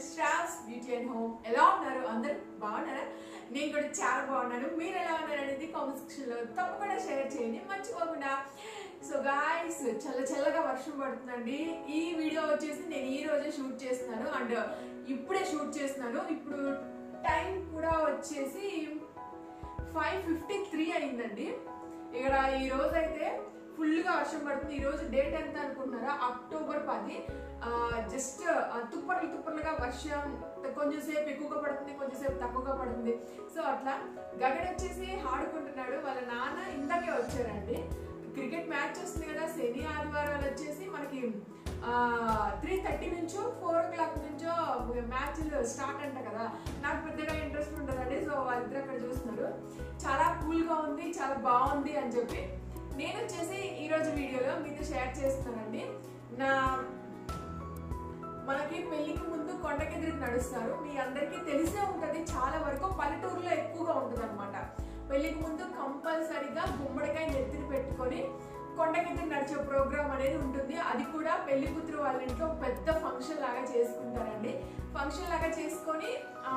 stars beauty and home ఎలా ఉన్నారు అందరు బాగున్నారా నేను కూడా చాలా బాగున్నాను మీరు ఎలా ఉన్నారు అనేది కామెంట్ సెక్షన్ లో తప్పకుండా షేర్ చేయండి మర్చిపోకుండా సో గాయస్ చల్ల చల్లగా వర్షం పడుతుందండి ఈ వీడియో వచ్చేసి నేను ఈ రోజే షూట్ చేస్తున్నాను అండ్ ఇప్పుడే షూట్ చేస్తున్నాను ఇప్పుడు టైం కూడా వచ్చేసి ఫైవ్ ఫిఫ్టీ త్రీ అయిందండి ఇక్కడ ఈ రోజు అయితే ఫుల్గా వర్షం పడుతుంది ఈ రోజు డేట్ ఎంత అనుకుంటున్నారా అక్టోబర్ పది జస్ట్ తుప్పర్లు తుప్పర్లుగా వర్షం కొంచెం సేపు ఎక్కువగా పడుతుంది కొంచెం సేపు తక్కువగా పడుతుంది సో అట్లా గగన్ వచ్చేసి ఆడుకుంటున్నాడు వాళ్ళ నాన్న ఇందాకే వచ్చారండి క్రికెట్ మ్యాచ్ వస్తుంది కదా శని ఆదివారాలు వచ్చేసి మనకి త్రీ థర్టీ నుంచో ఫోర్ ఓ క్లాక్ నుంచో మ్యాచ్లు స్టార్ట్ అంట కదా నాకు పెద్దగా ఇంట్రెస్ట్ ఉంటుందండి సో వాళ్ళిద్దరు అక్కడ చూస్తున్నారు చాలా కూల్గా ఉంది చాలా బాగుంది అని చెప్పి నేను వచ్చేసి ఈరోజు వీడియోలో మీతో షేర్ చేస్తున్నానండి నా మనకి పెళ్లికి ముందు కొండకెదిరికి నడుస్తారు మీ అందరికీ తెలిసే ఉంటది చాలా వరకు పల్లెటూరులో ఎక్కువగా ఉంటుంది అనమాట పెళ్లికి ముందు కంపల్సరీగా గుమ్మడికాయ నెత్తిని పెట్టుకొని కొండకెదిరి నడిచే ప్రోగ్రామ్ అనేది ఉంటుంది అది కూడా పెళ్లి కూతురు వాళ్ళ ఇంట్లో పెద్ద ఫంక్షన్ లాగా చేసుకుంటారండి ఫంక్షన్ లాగా చేసుకొని ఆ,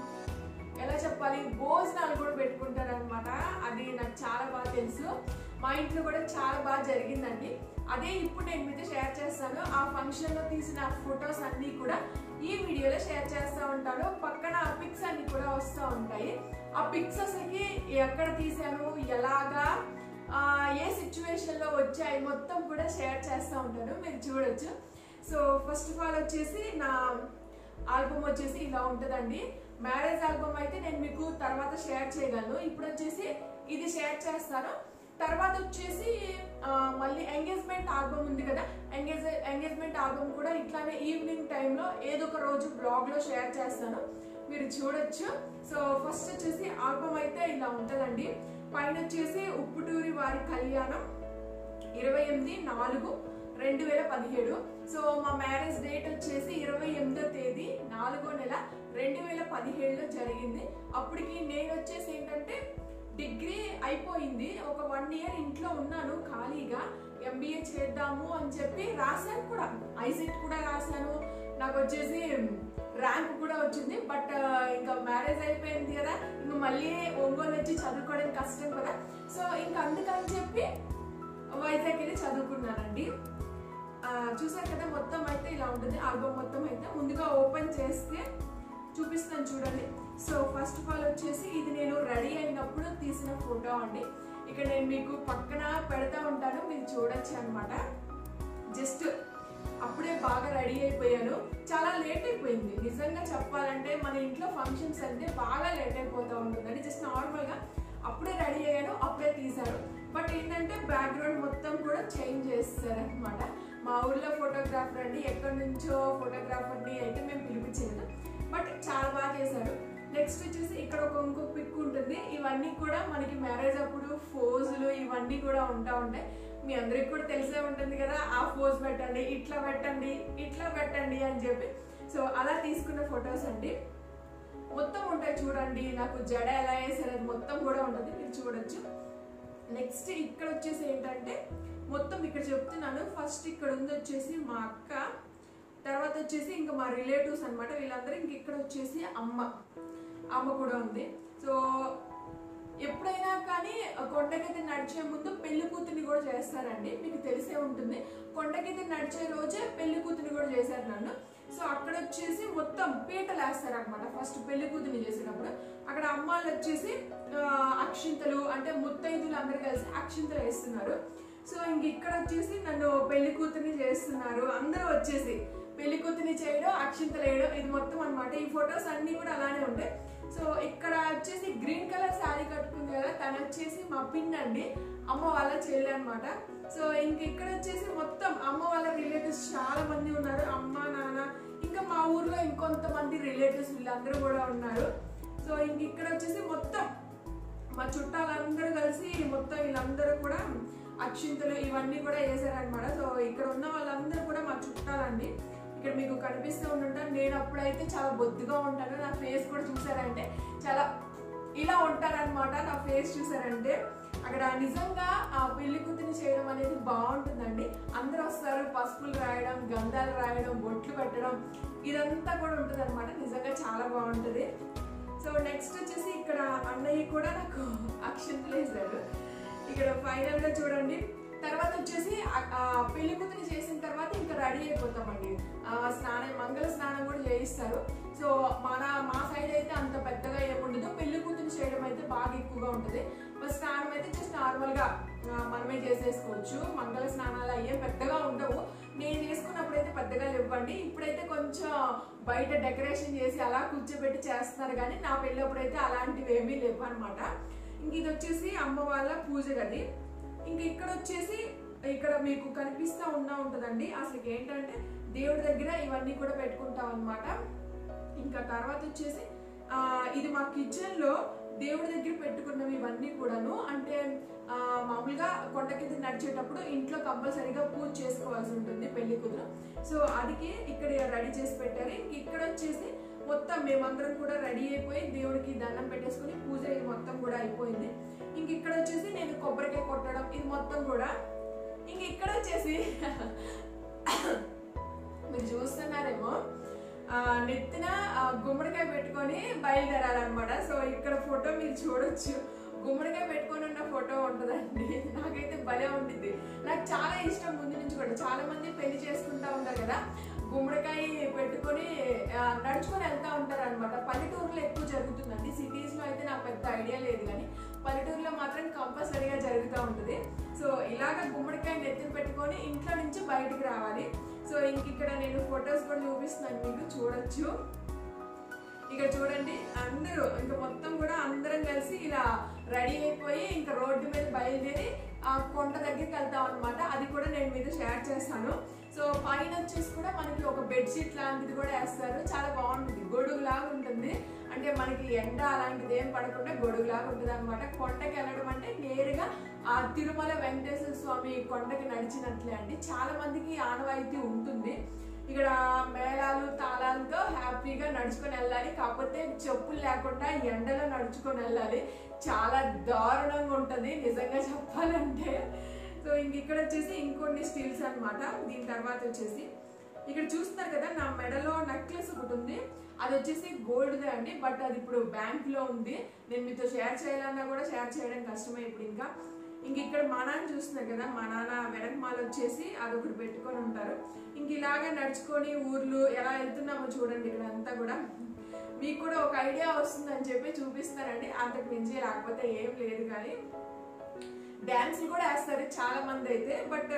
ఎలా చెప్పాలి భోజనాలు కూడా పెట్టుకుంటారు అనమాట అది నాకు చాలా బాగా తెలుసు మా ఇంట్లో కూడా చాలా బాగా జరిగిందండి అదే ఇప్పుడు నేను మీతో షేర్ చేస్తాను ఆ ఫంక్షన్ లో తీసిన ఫొటోస్ అన్ని కూడా ఈ వీడియోలో షేర్ చేస్తూ ఉంటాను పక్కన ఆ పిక్స్ అన్ని కూడా వస్తూ ఉంటాయి ఆ పిక్స్ అసలుకి ఎక్కడ తీసాను ఎలాగా ఆ, ఏ సిచ్యువేషన్ లో వచ్చాయి మొత్తం కూడా షేర్ చేస్తూ ఉంటాను మీరు చూడొచ్చు సో ఫస్ట్ ఆఫ్ ఆల్ వచ్చేసి నా ఆల్బమ్ వచ్చేసి ఇలా ఉంటుందండి మ్యారేజ్ ఆల్బమ్ అయితే నేను మీకు తర్వాత షేర్ చేయగలను ఇప్పుడు వచ్చేసి ఇది షేర్ చేస్తాను తర్వాత వచ్చేసి ఆ, మళ్ళీ ఎంగేజ్మెంట్ ఆల్బమ్ ఉంది కదా ఎంగేజ్ ఎంగేజ్మెంట్ ఆల్బమ్ కూడా ఇట్లానే ఈవినింగ్ టైంలో ఏదో ఒక రోజు బ్లాగ్ లో షేర్ చేస్తాను మీరు చూడొచ్చు సో ఫస్ట్ వచ్చేసి ఆల్బమ్ అయితే ఇలా ఉంటుందండి పైన వచ్చేసి ఉప్పుటూరి వారి కళ్యాణం ఇరవై ఎనిమిది నాలుగు రెండు వేల పదిహేడు సో మా మ్యారేజ్ డేట్ వచ్చేసి ఇరవై ఎనిమిదో తేదీ నాలుగో నెల రెండు వేల పదిహేడులో జరిగింది అప్పటికి నేను వచ్చేసి ఏంటంటే డిగ్రీ అయిపోయింది ఒక వన్ ఇయర్ ఇంట్లో ఉన్నాను ఖాళీగా ఎంబీఏ చేద్దాము అని చెప్పి రాశాను కూడా ఐసెట్ కూడా రాశాను నాకు వచ్చేసి ర్యాంక్ కూడా వచ్చింది బట్ ఇంకా మ్యారేజ్ అయిపోయింది కదా ఇంకా మళ్ళీ ఒంగోలు వచ్చి చదువుకోవడం కష్టం కదా సో ఇంకా అందుకని చెప్పి వైజాగ్ వెళ్ళి చదువుకున్నానండి ఆ, చూసారు కదా మొత్తం అయితే ఇలా ఉంటుంది ఆల్బమ్ మొత్తం అయితే ముందుగా ఓపెన్ చేస్తే చూపిస్తాను చూడండి సో ఫస్ట్ ఆఫ్ ఆల్ వచ్చేసి ఇది నేను రెడీ అయినప్పుడు తీసిన ఫోటో అండి ఇక్కడ నేను మీకు పక్కన పెడతా ఉంటాను మీరు చూడొచ్చు అనమాట జస్ట్ అప్పుడే బాగా రెడీ అయిపోయాను చాలా లేట్ అయిపోయింది నిజంగా చెప్పాలంటే మన ఇంట్లో ఫంక్షన్స్ అంటే బాగా లేట్ అయిపోతూ ఉంటుందండి జస్ట్ నార్మల్గా అప్పుడే రెడీ అయ్యాను అప్పుడే తీశాను బట్ ఏంటంటే బ్యాక్గ్రౌండ్ మొత్తం కూడా చేంజ్ చేస్తారనమాట మా ఊర్లో ఫోటోగ్రాఫర్ అండి ఎక్కడి నుంచో ఫోటోగ్రాఫర్ని అయితే మేము పిలిపించలేదు బట్ చాలా బాగా చేశారు నెక్స్ట్ వచ్చేసి ఇక్కడ ఒక ఇంకో పిక్ ఉంటుంది ఇవన్నీ కూడా మనకి మ్యారేజ్ అప్పుడు ఫోజులు ఇవన్నీ కూడా ఉంటా ఉంటాయి మీ అందరికి కూడా తెలిసే ఉంటుంది కదా ఆ ఫోజ్ పెట్టండి ఇట్లా పెట్టండి ఇట్లా పెట్టండి అని చెప్పి సో అలా తీసుకున్న ఫొటోస్ అండి మొత్తం ఉంటాయి చూడండి నాకు జడ ఎలా వేసారు అది మొత్తం కూడా ఉంటుంది మీరు చూడొచ్చు నెక్స్ట్ ఇక్కడ వచ్చేసి ఏంటంటే మొత్తం ఇక్కడ చెప్తున్నాను ఫస్ట్ ఇక్కడ ఉంది వచ్చేసి మా అక్క తర్వాత వచ్చేసి ఇంకా మా రిలేటివ్స్ అన్నమాట వీళ్ళందరూ ఇంక ఇక్కడ వచ్చేసి అమ్మ అమ్మ కూడా ఉంది సో ఎప్పుడైనా కానీ కొండకెత్తి నడిచే ముందు పెళ్లి కూతురిని కూడా చేస్తారండి మీకు తెలిసే ఉంటుంది కొండకెత్తి నడిచే రోజే పెళ్లి కూతురిని కూడా చేశారు నన్ను సో అక్కడ వచ్చేసి మొత్తం పీటలు వేస్తారు అనమాట ఫస్ట్ పెళ్లి కూతురిని చేసేటప్పుడు అక్కడ అమ్మాళ్ళు వచ్చేసి ఆ, అక్షింతలు అంటే ముత్తైదులు అందరు కలిసి అక్షింతలు వేస్తున్నారు సో ఇంక ఇక్కడ వచ్చేసి నన్ను పెళ్లి కూతురిని చేస్తున్నారు అందరూ వచ్చేసి పెళ్లి కూతురిని చేయడం అక్షింతలు వేయడం ఇది మొత్తం అన్నమాట ఈ ఫొటోస్ అన్ని కూడా అలానే ఉంటాయి సో ఇక్కడ వచ్చేసి గ్రీన్ కలర్ శారీ కట్టుకుంది కదా తను వచ్చేసి మా పిన్ అండి అమ్మ వాళ్ళ చెల్లి అనమాట సో ఇంక ఇక్కడ వచ్చేసి మొత్తం అమ్మ వాళ్ళ రిలేటివ్స్ చాలా మంది ఉన్నారు అమ్మ నాన్న ఇంకా మా ఊర్లో ఇంకొంతమంది రిలేటివ్స్ వీళ్ళందరూ కూడా ఉన్నారు సో ఇంక ఇక్కడ వచ్చేసి మొత్తం మా చుట్టాలందరూ కలిసి మొత్తం వీళ్ళందరూ కూడా అక్షింతలు ఇవన్నీ కూడా వేసారనమాట సో ఇక్కడ ఉన్న వాళ్ళందరూ కూడా మా చుట్టాలండి ఇక్కడ మీకు కనిపిస్తూ ఉంటుంటాను నేను అప్పుడైతే చాలా బొద్దుగా ఉంటాను నా ఫేస్ కూడా చూసారంటే చాలా ఇలా ఉంటానన్నమాట నా ఫేస్ చూసారంటే అక్కడ నిజంగా ఆ పెళ్లి కూతురిని చేయడం అనేది బాగుంటుందండి అందరూ వస్తారు పసుపులు రాయడం గంధాలు రాయడం బొట్లు పెట్టడం ఇదంతా కూడా ఉంటుంది అనమాట నిజంగా చాలా బాగుంటుంది సో నెక్స్ట్ వచ్చేసి ఇక్కడ అన్నయ్య కూడా నాకు అక్షంతలు వేశారు ఇక్కడ ఫైనల్ గా చూడండి తర్వాత వచ్చేసి ఆ- ఆ పెళ్లి కూతురు చేసిన తర్వాత ఇంకా రెడీ అయిపోతామండి ఆ స్నానం మంగళ స్నానం కూడా చేయిస్తారు సో మన మా సైడ్ అయితే అంత పెద్దగా ఏముండదు పెళ్లి కూతురు చేయడం అయితే బాగా ఎక్కువగా ఉంటుంది మరి స్నానం అయితే జస్ట్ నార్మల్ గా ఆ, మనమే చేసేసుకోవచ్చు మంగళ స్నానాలు అయ్యే పెద్దగా ఉండవు నేను చేసుకున్నప్పుడు అయితే పెద్దగా ఇవ్వండి ఇప్పుడైతే కొంచెం బయట డెకరేషన్ చేసి అలా కూర్చోబెట్టి చేస్తున్నారు కానీ నా పెళ్ళప్పుడు అయితే అలాంటివి ఏమీ లేవు అనమాట ఇంక ఇది వచ్చేసి అమ్మ వాళ్ళ పూజ గది ఇంక ఇక్కడ వచ్చేసి ఇక్కడ మీకు కనిపిస్తా ఉన్నా ఉంటదండి అసలు ఏంటంటే దేవుడి దగ్గర ఇవన్నీ కూడా పెట్టుకుంటాం అనమాట ఇంకా తర్వాత వచ్చేసి ఆ, ఇది మా కిచెన్ లో దేవుడి దగ్గర పెట్టుకున్నవి ఇవన్నీ కూడాను అంటే ఆ, మామూలుగా కొండ కింద నడిచేటప్పుడు ఇంట్లో కంపల్సరీగా పూజ చేసుకోవాల్సి ఉంటుంది పెళ్లి కూతురు సో అదికి ఇక్కడ రెడీ చేసి పెట్టారు ఇంక ఇక్కడ వచ్చేసి మొత్తం మేమందరం కూడా రెడీ అయిపోయి దేవుడికి దండం పెట్టేసుకుని పూజ ఇది మొత్తం కూడా అయిపోయింది ఇంక ఇక్కడ వచ్చేసి నేను కొబ్బరికాయ కొట్టడం ఇది మొత్తం కూడా ఇంక ఇక్కడ వచ్చేసి మీరు చూస్తున్నారేమో ఆ, నెత్తిన ఆ, గుమ్మడికాయ పెట్టుకొని బయలుదేరాలన్నమాట సో ఇక్కడ ఫోటో మీరు చూడొచ్చు గుమ్మడికాయ పెట్టుకొని ఉన్న ఫోటో ఉంటుందండి నాకైతే భలే ఉంటుంది నాకు చాలా ఇష్టం ముందు నుంచి కూడా చాలా మంది పెళ్లి చేసుకుంటా ఉంటారు కదా గుమ్మడికాయ పెట్టుకొని ఆ, నడుచుకొని వెళ్తా ఉంటారు అనమాట పల్లెటూరులో ఎక్కువ జరుగుతుందండి సిటీస్ లో అయితే నాకు పెద్ద ఐడియా లేదు కానీ పల్లెటూరులో మాత్రం కంపల్సరీగా జరుగుతూ ఉంటుంది సో ఇలాగ గుమ్మడికాయ నెత్తిన పెట్టుకొని ఇంట్లో నుంచి బయటికి రావాలి సో ఇంక ఇక్కడ నేను ఫొటోస్ కూడా చూపిస్తున్నాను మీకు చూడొచ్చు ఇక్కడ చూడండి అందరూ ఇంకా మొత్తం కూడా అందరం కలిసి ఇలా రెడీ అయిపోయి ఇంకా రోడ్డు మీద బయలుదేరి ఆ కొండ దగ్గరికి వెళ్తాం అనమాట అది కూడా నేను మీతో షేర్ చేస్తాను సో పైన వచ్చేసి కూడా మనకి ఒక బెడ్షీట్ లాంటిది కూడా వేస్తారు చాలా బాగుంటుంది గొడుగు లాగా ఉంటుంది అంటే మనకి ఎండ అలాంటిది ఏం పడకుండా గొడుగు లాగా ఉంటుంది అనమాట కొండకి వెళ్ళడం అంటే నేరుగా ఆ తిరుమల వెంకటేశ్వర స్వామి కొండకి నడిచినట్లే అండి చాలా మందికి ఆనవాయితీ ఉంటుంది ఇక్కడ మేళాలు తాళాలతో హ్యాపీగా నడుచుకొని వెళ్ళాలి కాకపోతే చెప్పులు లేకుండా ఎండలో నడుచుకొని వెళ్ళాలి చాలా దారుణంగా ఉంటది నిజంగా చెప్పాలంటే సో ఇంక ఇక్కడ వచ్చేసి ఇంకొన్ని స్టీల్స్ అన్నమాట దీని తర్వాత వచ్చేసి ఇక్కడ చూస్తున్నారు కదా నా మెడలో నెక్లెస్ ఒకటి ఉంది అది వచ్చేసి గోల్డ్దే అండి బట్ అది ఇప్పుడు బ్యాంక్ లో ఉంది నేను మీతో షేర్ చేయాలన్నా కూడా షేర్ చేయడం కష్టమే ఇప్పుడు ఇంకా ఇంక ఇక్కడ మా నాన్న చూస్తున్నారు కదా మా నాన్న వెనకమాల వచ్చేసి అదొకటి పెట్టుకొని ఉంటారు ఇంక ఇలాగే నడుచుకొని ఊర్లు ఎలా వెళ్తున్నామో చూడండి ఇక్కడ అంతా కూడా మీకు కూడా ఒక ఐడియా వస్తుందని చెప్పి చూపిస్తారండి అంతకు మించి లేకపోతే ఏం లేదు కానీ డాన్స్లు కూడా వేస్తారు చాలా మంది అయితే బట్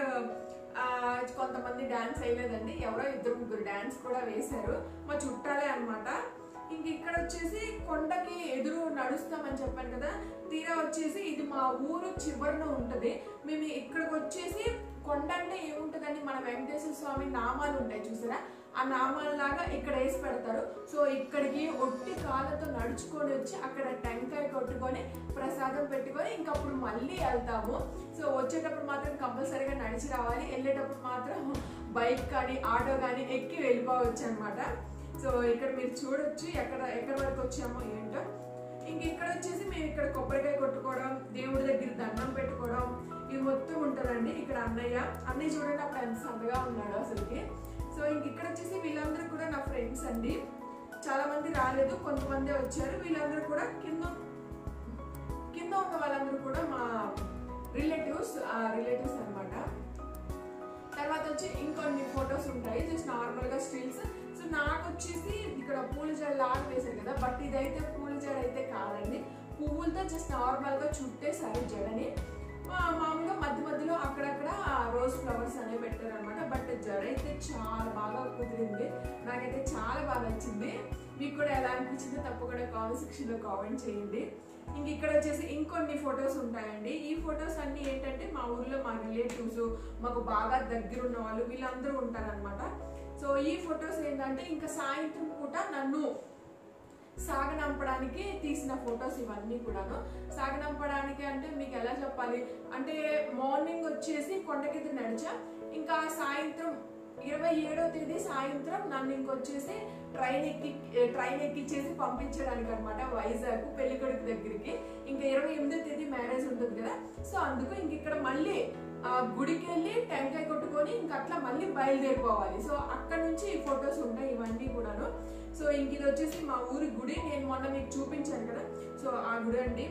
కొంతమంది డాన్స్ వేయలేదండి ఎవరో ఇద్దరు ముగ్గురు డాన్స్ కూడా వేశారు మా చుట్టాలే అన్నమాట ఇంక ఇక్కడ వచ్చేసి కొండకి ఎదురు నడుస్తామని చెప్పాను కదా తీరా వచ్చేసి ఇది మా ఊరు చివరన ఉంటది మేము ఇక్కడికి వచ్చేసి కొండ అంటే ఏముంటదండి మన వెంకటేశ్వర స్వామి నామాలు ఉంటాయి చూసారా ఆ నామాలలాగా ఇక్కడ వేసి పెడతారు సో ఇక్కడికి ఒట్టి కాళ్ళతో నడుచుకొని వచ్చి అక్కడ టెంకాయ కొట్టుకొని ప్రసాదం పెట్టుకొని ఇంకప్పుడు మళ్ళీ వెళ్తాము సో వచ్చేటప్పుడు మాత్రం కంపల్సరీగా నడిచి రావాలి వెళ్ళేటప్పుడు మాత్రం బైక్ కానీ ఆటో కానీ ఎక్కి వెళ్ళిపోవచ్చు అనమాట సో ఇక్కడ మీరు చూడొచ్చు ఎక్కడ ఎక్కడ వరకు వచ్చామో ఏంటో ఇంక ఇక్కడ వచ్చేసి మేము ఇక్కడ కొబ్బరికాయ కొట్టుకోవడం దేవుడి దగ్గర దండం పెట్టుకోవడం ఇది మొత్తం ఉంటుందండి ఇక్కడ అన్నయ్య అన్నయ్య చూడండి అప్పుడు ఎంత సన్నగా ఉన్నాడు అసలుకి సో ఇంక ఇక్కడ వచ్చేసి వీళ్ళందరూ కూడా నా ఫ్రెండ్స్ అండి చాలా మంది రాలేదు కొంతమంది వచ్చారు వీళ్ళందరూ కూడా కింద కింద ఉన్న వాళ్ళందరూ కూడా మా రిలేటివ్స్ రిలేటివ్స్ అన్నమాట తర్వాత వచ్చి ఇంకొన్ని ఫొటోస్ ఉంటాయి జస్ట్ నార్మల్ గా స్టిల్స్ సో నాకు వచ్చేసి ఇక్కడ పూల జడ లాగా వేశారు కదా బట్ ఇదైతే పూల జడ అయితే కాదండి పువ్వులతో జస్ట్ నార్మల్ గా చుట్టేశారు జడని మా- మామూలుగా మధ్య మధ్యలో అక్కడక్కడ రోజ్ ఫ్లవర్స్ అనేవి పెట్టారు అనమాట బట్ జడ అయితే చాలా బాగా కుదిరింది నాకైతే చాలా బాగా నచ్చింది మీకు కూడా ఎలా అనిపించిందో తప్పకుండా కామెంట్ సెక్షన్ లో కామెంట్ చేయండి ఇంక ఇక్కడ వచ్చేసి ఇంకొన్ని ఫొటోస్ ఉంటాయండి ఈ ఫొటోస్ అన్ని ఏంటంటే మా ఊర్లో మా రిలేటివ్స్ మాకు బాగా దగ్గర ఉన్న వాళ్ళు వీళ్ళందరూ ఉంటారన్నమాట సో ఈ ఫొటోస్ ఏంటంటే ఇంకా సాయంత్రం పూట నన్ను సాగనంపడానికి తీసిన ఫొటోస్ ఇవన్నీ కూడాను సాగనంపడానికి అంటే మీకు ఎలా చెప్పాలి అంటే మార్నింగ్ వచ్చేసి కొండకెత్తి నడిచా ఇంకా సాయంత్రం ఇరవై ఏడో తేదీ సాయంత్రం నన్ను ఇంకొచ్చేసి ట్రైన్ ఎక్కి ట్రైన్ ఎక్కిచ్చేసి పంపించడానికి అనమాట వైజాగ్ పెళ్లి కొడుకు దగ్గరికి ఇంకా ఇరవై ఎనిమిదో తేదీ మ్యారేజ్ ఉంటుంది కదా సో అందుకు ఇంక ఇక్కడ మళ్ళీ ఆ గుడికి వెళ్ళి టెంకాయ కొట్టుకొని ఇంక అట్లా మళ్ళీ బయలుదేరిపోవాలి సో అక్కడ నుంచి ఫొటోస్ ఉంటాయి ఇవన్నీ కూడాను సో ఇంక ఇది వచ్చేసి మా ఊరి గుడి నేను మొన్న మీకు చూపించాను కదా సో ఆ గుడి అండి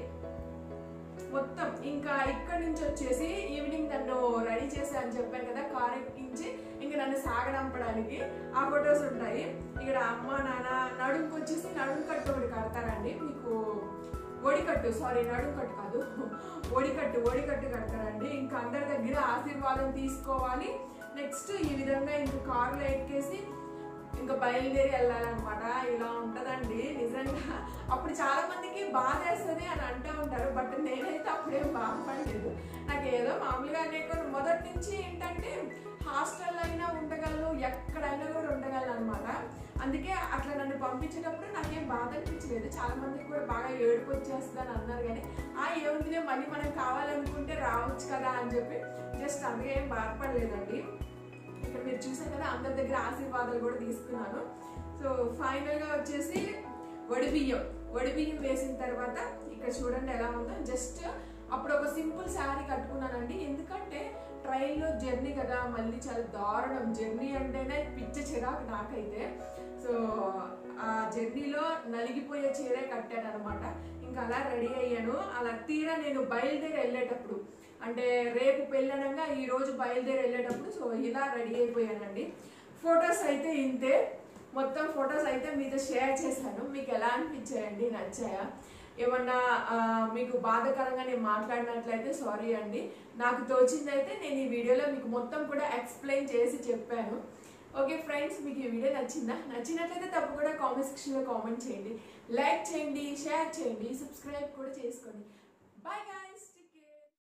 మొత్తం ఇంకా ఇక్కడ నుంచి వచ్చేసి ఈవినింగ్ నన్ను రెడీ చేసి అని చెప్పాను కదా కార్ ఎక్కించి ఇంకా నన్ను సాగనంపడానికి ఆ ఫొటోస్ ఉంటాయి ఇక్కడ అమ్మ నాన్న నడుముకి వచ్చేసి నడుము కట్టు ఒకటి కడతారండి మీకు ఒడికట్టు సారీ నడుము కట్టు కాదు ఒడికట్టు ఒడికట్టు కడతారండి ఇంకా అందరి దగ్గర ఆశీర్వాదం తీసుకోవాలి నెక్స్ట్ ఈ విధంగా ఇంక కారులో ఎక్కేసి ఇంకా బయలుదేరి వెళ్ళాలన్నమాట ఇలా ఉంటదండి నిజంగా అప్పుడు చాలా మందికి బాధ వేస్తుంది అని అంటూ ఉంటారు బట్ నేనైతే అప్పుడేం బాధపడలేదు నాకు ఏదో మామూలుగా నేను మొదటి నుంచి ఏంటంటే హాస్టల్ అయినా ఉండగలను ఎక్కడైనా కూడా ఉండగలను అనమాట అందుకే అట్లా నన్ను పంపించేటప్పుడు నాకేం బాధ అనిపించలేదు చాలా మందికి కూడా బాగా ఏడుపు వచ్చేస్తుందని అన్నారు కానీ ఆ ఏముందిలే మళ్ళీ మనం కావాలనుకుంటే రావచ్చు కదా అని చెప్పి జస్ట్ అందుకే ఏం బాధపడలేదండి ఇక్కడ మీరు చూసారు కదా అందరి దగ్గర ఆశీర్వాదాలు కూడా తీసుకున్నాను సో ఫైనల్ గా వచ్చేసి వడిబియ్యం వడిబియ్యం వేసిన తర్వాత ఇక్కడ చూడండి ఎలా ఉందో జస్ట్ అప్పుడు ఒక సింపుల్ శారీ కట్టుకున్నానండి ఎందుకంటే ట్రైన్లో జర్నీ కదా మళ్ళీ చాలా దారుణం జర్నీ అంటేనే పిచ్చ చిరాకు నాకైతే సో ఆ జర్నీలో నలిగిపోయే చీరే కట్టాను అనమాట ఇంకా అలా రెడీ అయ్యాను అలా తీరా నేను బయలుదేరి వెళ్ళేటప్పుడు అంటే రేపు పెళ్ళనంగా ఈ రోజు బయలుదేరి వెళ్ళేటప్పుడు సో ఇలా రెడీ అయిపోయానండి ఫొటోస్ అయితే ఇంతే మొత్తం ఫొటోస్ అయితే మీతో షేర్ చేశాను మీకు ఎలా అనిపించాయండి నచ్చాయా ఏమన్నా ఆ, మీకు బాధాకరంగా నేను మాట్లాడినట్లయితే సారీ అండి నాకు తోచిందైతే నేను ఈ వీడియోలో మీకు మొత్తం కూడా ఎక్స్ప్లెయిన్ చేసి చెప్పాను ఓకే ఫ్రెండ్స్ మీకు ఈ వీడియో నచ్చిందా నచ్చినట్లయితే తప్పకుండా కామెంట్ సెక్షన్లో కామెంట్ చేయండి లైక్ చేయండి షేర్ చేయండి సబ్స్క్రైబ్ కూడా చేసుకోండి బాయ్